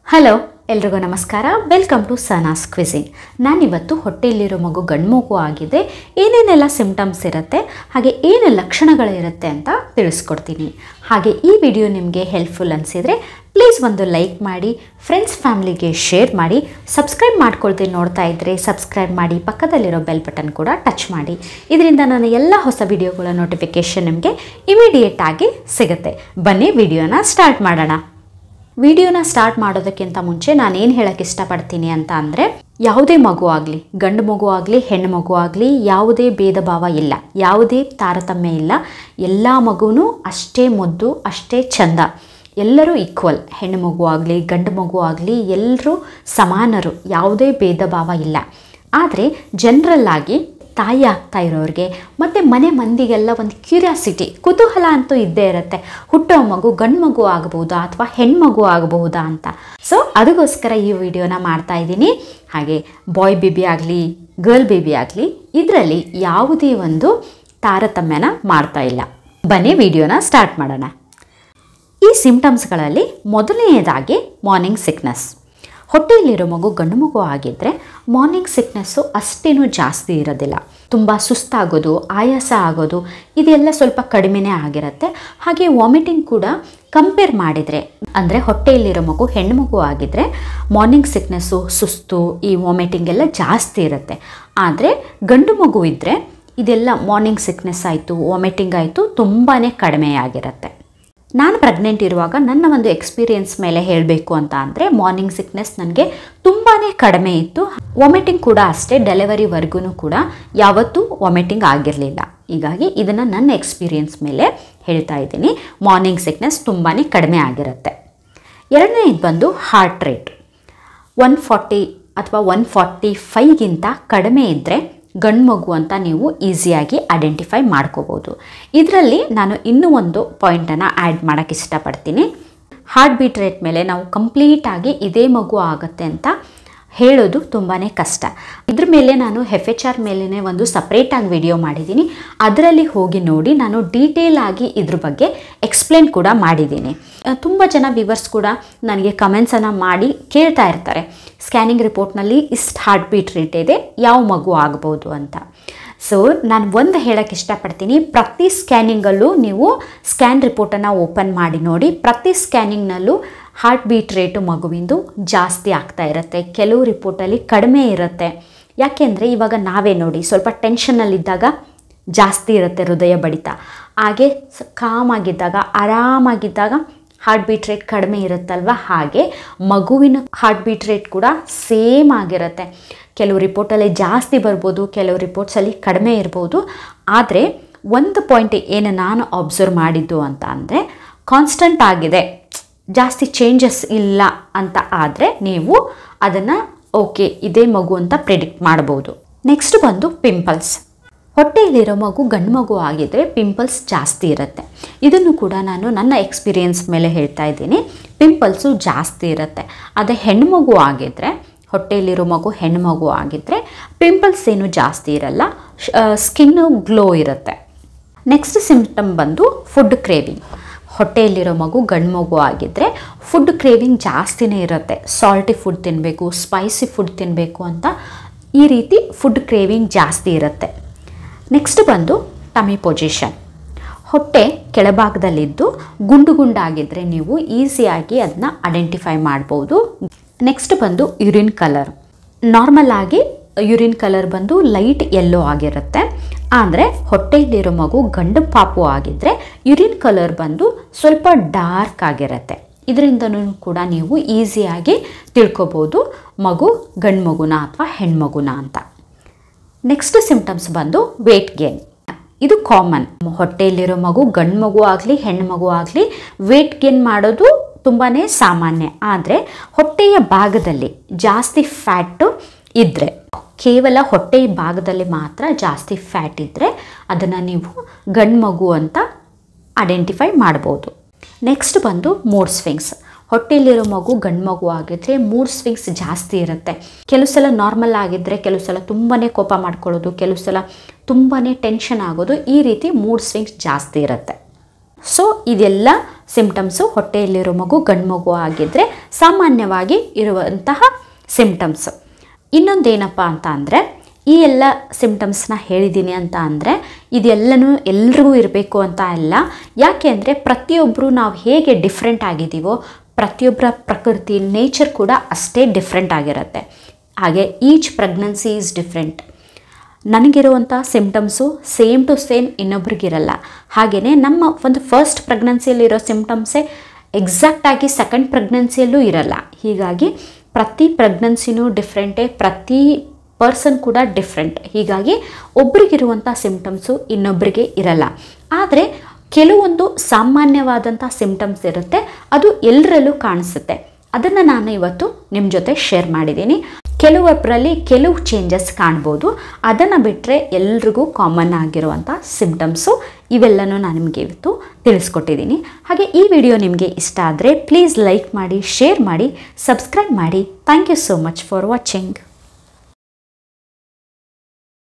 hello ಎಲ್ರಿಗೂ ನಮಸ್ಕಾರ welcome to ಸನಾಸ್ cuisine ನಾನಿವತ್ತು ಹೊಟ್ಟೆಯಲ್ಲಿರೋ ಮಗು ಗಂಡು ಮಗು ಆಗಿದೆ ಏನೇನೆಲ್ಲ ಸಿಮ್ಟಮ್ಸ್ ಇರುತ್ತೆ ಹಾಗೆ ಏನು ಲಕ್ಷಣಗಳಿರುತ್ತೆ ಅಂತ ತಿಳಿಸ್ಕೊಡ್ತೀನಿ ಹಾಗೆ ಈ ವಿಡಿಯೋ ನಿಮಗೆ ಹೆಲ್ಪ್ಫುಲ್ ಅನಿಸಿದರೆ ಪ್ಲೀಸ್ ಒಂದು ಲೈಕ್ ಮಾಡಿ ಫ್ರೆಂಡ್ಸ್ ಫ್ಯಾಮ್ಲಿಗೆ ಶೇರ್ ಮಾಡಿ ಸಬ್ಸ್ಕ್ರೈಬ್ ಮಾಡ್ಕೊಳ್ತೀನಿ ನೋಡ್ತಾ ಇದ್ದರೆ ಸಬ್ಸ್ಕ್ರೈಬ್ ಮಾಡಿ ಪಕ್ಕದಲ್ಲಿರೋ ಬೆಲ್ ಬಟನ್ ಕೂಡ ಟಚ್ ಮಾಡಿ ಇದರಿಂದ ನಾನು ಎಲ್ಲ ಹೊಸ ವಿಡಿಯೋಗಳ ನೋಟಿಫಿಕೇಷನ್ ನಿಮಗೆ ಇಮಿಡಿಯೇಟ್ ಆಗಿ ಸಿಗುತ್ತೆ ಬನ್ನಿ ವಿಡಿಯೋನ ಸ್ಟಾರ್ಟ್ ಮಾಡೋಣ ವಿಡಿಯೋನ ಸ್ಟಾರ್ಟ್ ಮಾಡೋದಕ್ಕಿಂತ ಮುಂಚೆ ನಾನು ಏನು ಹೇಳಕ್ಕೆ ಇಷ್ಟಪಡ್ತೀನಿ ಅಂತ ಅಂದರೆ ಯಾವುದೇ ಮಗು ಆಗಲಿ ಗಂಡು ಮಗು ಆಗಲಿ ಹೆಣ್ಣು ಮಗು ಆಗಲಿ ಯಾವುದೇ ಭೇದ ಭಾವ ಇಲ್ಲ ಯಾವುದೇ ತಾರತಮ್ಯ ಇಲ್ಲ ಎಲ್ಲ ಮಗುನೂ ಅಷ್ಟೇ ಮುದ್ದು ಅಷ್ಟೇ ಚಂದ ಎಲ್ಲರೂ ಈಕ್ವಲ್ ಹೆಣ್ಣು ಮಗು ಆಗಲಿ ಗಂಡು ಮಗು ಆಗಲಿ ಎಲ್ಲರೂ ಸಮಾನರು ಯಾವುದೇ ಭೇದ ಭಾವ ಇಲ್ಲ ಆದರೆ ಜನರಲ್ಲಾಗಿ ತಾಯಿ ಆಗ್ತಾ ಇರೋರಿಗೆ ಮತ್ತು ಮನೆ ಮಂದಿಗೆಲ್ಲ ಒಂದು ಕ್ಯೂರಿಯಾಸಿಟಿ ಕುತೂಹಲ ಅಂತೂ ಇದ್ದೇ ಇರುತ್ತೆ ಹುಟ್ಟೋ ಮಗು ಗಂಡು ಮಗು ಆಗಬಹುದಾ ಅಥವಾ ಹೆಣ್ಮಗು ಆಗಬಹುದಾ ಅಂತ ಸೊ ಅದಕ್ಕೋಸ್ಕರ ಈ ವಿಡಿಯೋನ ಮಾಡ್ತಾ ಇದ್ದೀನಿ ಹಾಗೆ ಬಾಯ್ ಬೇಬಿ ಆಗಲಿ ಗರ್ಲ್ ಬೇಬಿ ಆಗಲಿ ಇದರಲ್ಲಿ ಯಾವುದೇ ಒಂದು ತಾರತಮ್ಯನ ಮಾಡ್ತಾ ಇಲ್ಲ ಬನ್ನಿ ವಿಡಿಯೋನ ಸ್ಟಾರ್ಟ್ ಮಾಡೋಣ ಈ ಸಿಂಪ್ಟಮ್ಸ್ಗಳಲ್ಲಿ ಮೊದಲನೆಯದಾಗಿ ಮಾರ್ನಿಂಗ್ ಸಿಕ್ನೆಸ್ ಹೊಟ್ಟೆಯಲ್ಲಿರೋ ಮಗು ಗಂಡು ಮಗು ಆಗಿದ್ದರೆ ಮಾರ್ನಿಂಗ್ ಸಿಕ್ನೆಸ್ಸು ಅಷ್ಟೇನೂ ಜಾಸ್ತಿ ಇರೋದಿಲ್ಲ ತುಂಬ ಸುಸ್ತಾಗೋದು ಆಯಾಸ ಆಗೋದು ಇದೆಲ್ಲ ಸ್ವಲ್ಪ ಕಡಿಮೆನೇ ಆಗಿರುತ್ತೆ ಹಾಗೆ ವಾಮಿಟಿಂಗ್ ಕೂಡ ಕಂಪೇರ್ ಮಾಡಿದರೆ ಅಂದರೆ ಹೊಟ್ಟೆಯಲ್ಲಿರೋ ಮಗು ಹೆಣ್ಣು ಮಗು ಆಗಿದ್ದರೆ ಮಾರ್ನಿಂಗ್ ಸಿಕ್ನೆಸ್ಸು ಸುಸ್ತು ಈ ವಾಮಿಟಿಂಗ್ ಎಲ್ಲ ಜಾಸ್ತಿ ಇರುತ್ತೆ ಆದರೆ ಗಂಡು ಮಗು ಇದ್ದರೆ ಇದೆಲ್ಲ ಮಾರ್ನಿಂಗ್ ಸಿಕ್ನೆಸ್ ಆಯಿತು ವಾಮಿಟಿಂಗ್ ಆಯಿತು ತುಂಬಾ ಕಡಿಮೆ ಆಗಿರುತ್ತೆ ನಾನು ಪ್ರೆಗ್ನೆಂಟ್ ಇರುವಾಗ ನನ್ನ ಒಂದು ಎಕ್ಸ್ಪೀರಿಯೆನ್ಸ್ ಮೇಲೆ ಹೇಳಬೇಕು ಅಂತ ಅಂದರೆ ಮಾರ್ನಿಂಗ್ ಸಿಕ್ನೆಸ್ ನನಗೆ ತುಂಬಾ ಕಡಿಮೆ ಇತ್ತು ವಾಮಿಟಿಂಗ್ ಕೂಡ ಅಷ್ಟೇ ಡೆಲಿವರಿವರೆಗೂ ಕೂಡ ಯಾವತ್ತೂ ವಾಮಿಟಿಂಗ್ ಆಗಿರಲಿಲ್ಲ ಹೀಗಾಗಿ ಇದನ್ನು ನನ್ನ ಎಕ್ಸ್ಪೀರಿಯೆನ್ಸ್ ಮೇಲೆ ಹೇಳ್ತಾ ಇದ್ದೀನಿ ಮಾರ್ನಿಂಗ್ ಸಿಕ್ನೆಸ್ ತುಂಬಾ ಕಡಿಮೆ ಆಗಿರುತ್ತೆ ಎರಡನೇದು ಬಂದು ಹಾರ್ಟ್ ರೇಟ್ ಒನ್ ಫಾರ್ಟಿ ಅಥವಾ ಒನ್ ಫಾರ್ಟಿ ಫೈವ್ಗಿಂತ ಕಡಿಮೆ ಇದ್ದರೆ ಗಂಡು ಮಗು ಅಂತ ನೀವು ಈಸಿಯಾಗಿ ಐಡೆಂಟಿಫೈ ಮಾಡ್ಕೋಬೋದು ಇದರಲ್ಲಿ ನಾನು ಇನ್ನೂ ಒಂದು ಪಾಯಿಂಟನ್ನು ಆ್ಯಡ್ ಮಾಡೋಕ್ಕೆ ಇಷ್ಟಪಡ್ತೀನಿ ಹಾರ್ಟ್ ಬೀಟ್ ರೇಟ್ ಮೇಲೆ ನಾವು ಕಂಪ್ಲೀಟಾಗಿ ಇದೇ ಮಗು ಆಗುತ್ತೆ ಅಂತ ಹೇಳೋದು ತುಂಬಾ ಕಷ್ಟ ಇದ್ರ ಮೇಲೆ ನಾನು ಹೆಫ್ ಎಚ್ ಆರ್ ಮೇಲೇ ಒಂದು ಸಪ್ರೇಟಾಗಿ ವಿಡಿಯೋ ಮಾಡಿದ್ದೀನಿ ಅದರಲ್ಲಿ ಹೋಗಿ ನೋಡಿ ನಾನು ಡೀಟೇಲ್ ಆಗಿ ಇದ್ರ ಬಗ್ಗೆ ಎಕ್ಸ್ಪ್ಲೇನ್ ಕೂಡ ಮಾಡಿದ್ದೀನಿ ತುಂಬ ಜನ ವಿವರ್ಸ್ ಕೂಡ ನನಗೆ ಕಮೆಂಟ್ಸನ್ನು ಮಾಡಿ ಕೇಳ್ತಾ ಇರ್ತಾರೆ ಸ್ಕ್ಯಾನಿಂಗ್ ರಿಪೋರ್ಟ್ನಲ್ಲಿ ಇಷ್ಟು ಹಾರ್ಟ್ ಬೀಟ್ ರೇಟ್ ಇದೆ ಯಾವ ಮಗು ಆಗ್ಬೋದು ಅಂತ ಸೊ ನಾನು ಒಂದು ಹೇಳೋಕ್ಕೆ ಇಷ್ಟಪಡ್ತೀನಿ ಪ್ರತಿ ಸ್ಕ್ಯಾನಿಂಗಲ್ಲೂ ನೀವು ಸ್ಕ್ಯಾನ್ ರಿಪೋರ್ಟನ್ನು ಓಪನ್ ಮಾಡಿ ನೋಡಿ ಪ್ರತಿ ಸ್ಕ್ಯಾನಿಂಗ್ನಲ್ಲೂ ಹಾರ್ಟ್ ಬೀಟ್ ರೇಟು ಮಗುವಿಂದು ಜಾಸ್ತಿ ಆಗ್ತಾ ಇರುತ್ತೆ ಕೆಲವು ರಿಪೋರ್ಟಲ್ಲಿ ಕಡಿಮೆ ಇರುತ್ತೆ ಯಾಕೆಂದರೆ ಇವಾಗ ನಾವೇ ನೋಡಿ ಸ್ವಲ್ಪ ಟೆನ್ಷನಲ್ಲಿದ್ದಾಗ ಜಾಸ್ತಿ ಇರುತ್ತೆ ಹೃದಯ ಬಡಿತ ಹಾಗೆ ಕಾಮಾಗಿದ್ದಾಗ ಆರಾಮಾಗಿದ್ದಾಗ ಹಾರ್ಟ್ ಬೀಟ್ ರೇಟ್ ಕಡಿಮೆ ಇರುತ್ತಲ್ವ ಹಾಗೆ ಮಗುವಿನ ಹಾರ್ಟ್ ಬೀಟ್ ರೇಟ್ ಕೂಡ ಸೇಮ್ ಆಗಿರುತ್ತೆ ಕೆಲವು ರಿಪೋರ್ಟಲ್ಲಿ ಜಾಸ್ತಿ ಬರ್ಬೋದು ಕೆಲವು ರಿಪೋರ್ಟ್ಸಲ್ಲಿ ಕಡಿಮೆ ಇರ್ಬೋದು ಆದರೆ ಒಂದು ಪಾಯಿಂಟ್ ಏನು ನಾನು ಅಬ್ಸರ್ವ್ ಮಾಡಿದ್ದು ಅಂತ ಅಂದರೆ ಕಾನ್ಸ್ಟಂಟ್ ಆಗಿದೆ ಜಾಸ್ತಿ ಚೇಂಜಸ್ ಇಲ್ಲ ಅಂತ ಆದರೆ ನೀವು ಅದನ್ನು ಓಕೆ ಇದೇ ಮಗು ಅಂತ ಪ್ರಿಡಿಕ್ಟ್ ಮಾಡ್ಬೋದು ನೆಕ್ಸ್ಟ್ ಬಂದು ಪಿಂಪಲ್ಸ್ ಹೊಟ್ಟೆಯಲ್ಲಿರೋ ಮಗು ಗಂಡು ಮಗು ಆಗಿದ್ದರೆ ಪಿಂಪಲ್ಸ್ ಜಾಸ್ತಿ ಇರುತ್ತೆ ಇದನ್ನು ಕೂಡ ನಾನು ನನ್ನ ಎಕ್ಸ್ಪೀರಿಯೆನ್ಸ್ ಮೇಲೆ ಹೇಳ್ತಾ ಇದ್ದೀನಿ ಪಿಂಪಲ್ಸು ಜಾಸ್ತಿ ಇರುತ್ತೆ ಅದೇ ಹೆಣ್ಣು ಮಗು ಆಗಿದ್ದರೆ ಹೊಟ್ಟೆಯಲ್ಲಿರೋ ಮಗು ಹೆಣ್ಣು ಮಗು ಆಗಿದ್ದರೆ ಪಿಂಪಲ್ಸ್ ಏನು ಜಾಸ್ತಿ ಇರಲ್ಲ ಸ್ಕಿನ್ನು ಗ್ಲೋ ಇರುತ್ತೆ ನೆಕ್ಸ್ಟ್ ಸಿಂಪ್ಟಮ್ ಬಂದು ಫುಡ್ ಕ್ರೇವಿಂಗ್ ಹೊಟ್ಟೆಯಲ್ಲಿರೋ ಮಗು ಗಂಡು ಮಗು ಆಗಿದ್ದರೆ ಫುಡ್ ಕ್ರೇವಿಂಗ್ ಜಾಸ್ತಿನೇ ಇರುತ್ತೆ ಸಾಲ್ಟಿ ಫುಡ್ ತಿನ್ನಬೇಕು ಸ್ಪೈಸಿ ಫುಡ್ ತಿನ್ನಬೇಕು ಅಂತ ಈ ರೀತಿ ಫುಡ್ ಕ್ರೇವಿಂಗ್ ಜಾಸ್ತಿ ಇರುತ್ತೆ ನೆಕ್ಸ್ಟ್ ಬಂದು ಟಮಿ ಪೊಸಿಷನ್ ಹೊಟ್ಟೆ ಕೆಳಭಾಗದಲ್ಲಿದ್ದು ಗುಂಡು ಗುಂಡಾಗಿದ್ದರೆ ನೀವು ಈಸಿಯಾಗಿ ಅದನ್ನ ಐಡೆಂಟಿಫೈ ಮಾಡ್ಬೋದು ನೆಕ್ಸ್ಟ್ ಬಂದು ಯುರಿನ್ ಕಲರ್ ನಾರ್ಮಲ್ ಆಗಿ ಯುರಿನ್ ಕಲರ್ ಬಂದು ಲೈಟ್ ಯೆಲ್ಲೋ ಆಗಿರುತ್ತೆ ಆದರೆ ಹೊಟ್ಟೆಯಲ್ಲಿರೋ ಮಗು ಗಂಡು ಪಾಪು ಆಗಿದ್ದರೆ ಯುರಿನ್ ಕಲರ್ ಬಂದು ಸ್ವಲ್ಪ ಡಾರ್ಕ್ ಆಗಿರುತ್ತೆ ಇದರಿಂದನೂ ಕೂಡ ನೀವು ಈಸಿಯಾಗಿ ತಿಳ್ಕೊಬೋದು ಮಗು ಗಂಡು ಮಗುನ ಅಥವಾ ಹೆಣ್ಮಗುನ ಅಂತ ನೆಕ್ಸ್ಟ್ ಸಿಂಪ್ಟಮ್ಸ್ ಬಂದು ವೇಟ್ ಗೇನ್ ಇದು ಕಾಮನ್ ಹೊಟ್ಟೆಯಲ್ಲಿರೋ ಮಗು ಗಂಡು ಮಗು ಆಗಲಿ ಹೆಣ್ಣು ಮಗು ಆಗಲಿ ವೇಟ್ ಗೇನ್ ಮಾಡೋದು ತುಂಬಾ ಸಾಮಾನ್ಯ ಆದರೆ ಹೊಟ್ಟೆಯ ಭಾಗದಲ್ಲಿ ಜಾಸ್ತಿ ಫ್ಯಾಟು ಇದ್ದರೆ ಕೇವಲ ಹೊಟ್ಟೆಯ ಭಾಗದಲ್ಲಿ ಮಾತ್ರ ಜಾಸ್ತಿ ಫ್ಯಾಟ್ ಇದ್ದರೆ ಅದನ್ನು ನೀವು ಗಂಡು ಮಗು ಅಂತ ಐಡೆಂಟಿಫೈ ಮಾಡ್ಬೋದು ನೆಕ್ಸ್ಟ್ ಬಂದು ಮೂಡ್ ಸ್ವಿಂಗ್ಸ್ ಹೊಟ್ಟೆಯಲ್ಲಿರೋ ಮಗು ಗಂಡು ಮಗು ಆಗಿದ್ದರೆ ಮೂಡ್ ಸ್ವಿಂಗ್ಸ್ ಜಾಸ್ತಿ ಇರುತ್ತೆ ಕೆಲವು ಸಲ ನಾರ್ಮಲ್ ಆಗಿದ್ದರೆ ಕೆಲವು ಸಲ ತುಂಬಾ ಕೋಪ ಮಾಡ್ಕೊಳ್ಳೋದು ಕೆಲವು ಸಲ ತುಂಬಾ ಟೆನ್ಷನ್ ಆಗೋದು ಈ ರೀತಿ ಮೂಡ್ ಸ್ವಿಂಗ್ಸ್ ಜಾಸ್ತಿ ಇರುತ್ತೆ ಸೊ ಇದೆಲ್ಲ ಸಿಮ್ಟಮ್ಸು ಹೊಟ್ಟೆಯಲ್ಲಿರೋ ಮಗು ಗಂಡು ಮಗು ಆಗಿದ್ದರೆ ಸಾಮಾನ್ಯವಾಗಿ ಇರುವಂತಹ ಸಿಮ್ಟಮ್ಸು ಇನ್ನೊಂದೇನಪ್ಪ ಅಂತ ಅಂದರೆ ಈ ಎಲ್ಲ ಸಿಮ್ಟಮ್ಸ್ನ ಹೇಳಿದ್ದೀನಿ ಅಂತ ಅಂದರೆ ಇದೆಲ್ಲನೂ ಎಲ್ರಿಗೂ ಇರಬೇಕು ಅಂತ ಅಲ್ಲ ಯಾಕೆ ಅಂದರೆ ಪ್ರತಿಯೊಬ್ಬರು ನಾವು ಹೇಗೆ ಡಿಫ್ರೆಂಟ್ ಆಗಿದ್ದೀವೋ ಪ್ರತಿಯೊಬ್ಬರ ಪ್ರಕೃತಿ ನೇಚರ್ ಕೂಡ ಅಷ್ಟೇ ಡಿಫ್ರೆಂಟ್ ಆಗಿರುತ್ತೆ ಹಾಗೆ ಈಚ್ ಪ್ರೆಗ್ನೆನ್ಸಿ ಈಸ್ ಡಿಫ್ರೆಂಟ್ ನನಗಿರುವಂಥ ಸಿಮ್ಟಮ್ಸು ಸೇಮ್ ಟು ಸೇಮ್ ಇನ್ನೊಬ್ರಿಗಿರಲ್ಲ ಹಾಗೆಯೇ ನಮ್ಮ ಒಂದು ಫಸ್ಟ್ ಪ್ರೆಗ್ನೆನ್ಸಿಯಲ್ಲಿರೋ ಸಿಮ್ಟಮ್ಸೇ ಎಕ್ಸಾಕ್ಟಾಗಿ ಸೆಕೆಂಡ್ ಪ್ರೆಗ್ನೆನ್ಸಿಯಲ್ಲೂ ಇರಲ್ಲ ಹೀಗಾಗಿ ಪ್ರತಿ ಪ್ರೆಗ್ನೆನ್ಸಿನೂ ಡಿಫ್ರೆಂಟೇ ಪ್ರತಿ ಪರ್ಸನ್ ಕೂಡ ಡಿಫ್ರೆಂಟ್ ಹೀಗಾಗಿ ಒಬ್ರಿಗಿರುವಂಥ ಸಿಮ್ಟಮ್ಸು ಇನ್ನೊಬ್ಬರಿಗೆ ಇರಲ್ಲ ಆದರೆ ಕೆಲವೊಂದು ಸಾಮಾನ್ಯವಾದಂಥ ಸಿಮ್ಟಮ್ಸ್ ಇರುತ್ತೆ ಅದು ಎಲ್ಲರಲ್ಲೂ ಕಾಣಿಸುತ್ತೆ ಅದನ್ನು ನಾನು ಇವತ್ತು ನಿಮ್ಮ ಜೊತೆ ಶೇರ್ ಮಾಡಿದ್ದೀನಿ ಕೆಲವೊಬ್ಬರಲ್ಲಿ ಕೆಲವು ಚೇಂಜಸ್ ಕಾಣ್ಬೋದು ಅದನ್ನು ಬಿಟ್ಟರೆ ಎಲ್ರಿಗೂ ಕಾಮನ್ ಆಗಿರುವಂಥ ಸಿಮ್ಟಮ್ಸು ಇವೆಲ್ಲನೂ ನಾನು ನಿಮಗೆ ಇವತ್ತು ತಿಳಿಸ್ಕೊಟ್ಟಿದ್ದೀನಿ ಹಾಗೆ ಈ ವಿಡಿಯೋ ನಿಮಗೆ ಇಷ್ಟ ಆದರೆ ಪ್ಲೀಸ್ ಲೈಕ್ ಮಾಡಿ ಶೇರ್ ಮಾಡಿ ಸಬ್ಸ್ಕ್ರೈಬ್ ಮಾಡಿ thank you so much for watching